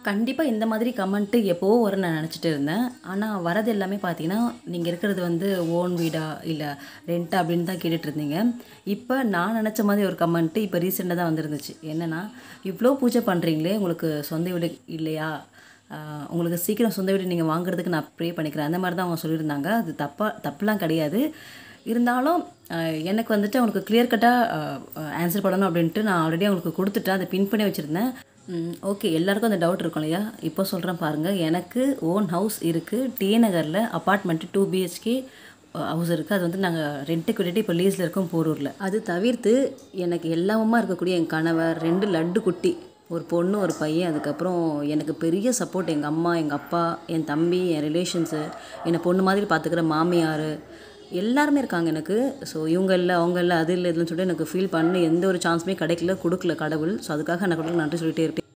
கண்டிப்பாக இந்த மாதிரி கமெண்ட்டு எப்போவோ வரும் நான் நினச்சிட்டு இருந்தேன் ஆனால் வரது எல்லாமே பார்த்தீங்கன்னா நீங்கள் இருக்கிறது வந்து ஓன் வீடா இல்லை ரெண்டா அப்படின்னு தான் கேட்டுட்டு இருந்தீங்க இப்போ நான் நினச்ச மாதிரி ஒரு கமெண்ட்டு இப்போ ரீசெண்டாக தான் வந்துருந்துச்சு என்னென்னா இவ்வளோ பூஜை பண்ணுறீங்களே உங்களுக்கு சொந்த வீடு இல்லையா ஆஹ் உங்களுக்கு சீக்கிரம் சொந்த வீடு நீங்கள் வாங்குறதுக்கு நான் ப்ரே பண்ணிக்கிறேன் அந்த மாதிரி தான் அவங்க சொல்லியிருந்தாங்க அது தப்பாக தப்புலாம் கிடையாது இருந்தாலும் ஆஹ் எனக்கு வந்துட்டு அவங்களுக்கு கிளியர் கட்டாக ஆன்சர் பண்ணணும் அப்படின்ட்டு நான் ஆல்ரெடி அவங்களுக்கு கொடுத்துட்டேன் அதை பின் பண்ணி வச்சுருந்தேன் ஓகே எல்லாருக்கும் அந்த டவுட் இருக்கும் இல்லையா இப்போ சொல்கிறேன் பாருங்கள் எனக்கு ஓன் ஹவுஸ் இருக்குது டி நகரில் அப்பார்ட்மெண்ட்டு டூ பிஹெச்கே ஹவுஸ் இருக்குது அது வந்து நாங்கள் ரெண்ட்டுக்கு விட்டுட்டு இப்போ லீஸில் இருக்கோம் போரூரில் அது தவிர்த்து எனக்கு எல்லாமுமா இருக்கக்கூடிய என் கணவர் ரெண்டு லட்டு குட்டி ஒரு பொண்ணு ஒரு பையன் அதுக்கப்புறம் எனக்கு பெரிய சப்போர்ட் எங்கள் அம்மா எங்கள் அப்பா என் தம்பி என் ரிலேஷன்ஸு என்னை பொண்ணு மாதிரி பார்த்துக்கிற மாமியார் எல்லாருமே இருக்காங்க எனக்கு ஸோ இவங்க இல்லை அவங்க இல்லை அது இல்லை இதுன்னு சொல்லிட்டு எனக்கு ஃபீல் பண்ண எந்த ஒரு சான்ஸுமே கிடைக்கல கொடுக்கல கடவுள் ஸோ அதுக்காக நான் கடவுளுக்கு நன்றி சொல்லிட்டே இருப்பேன்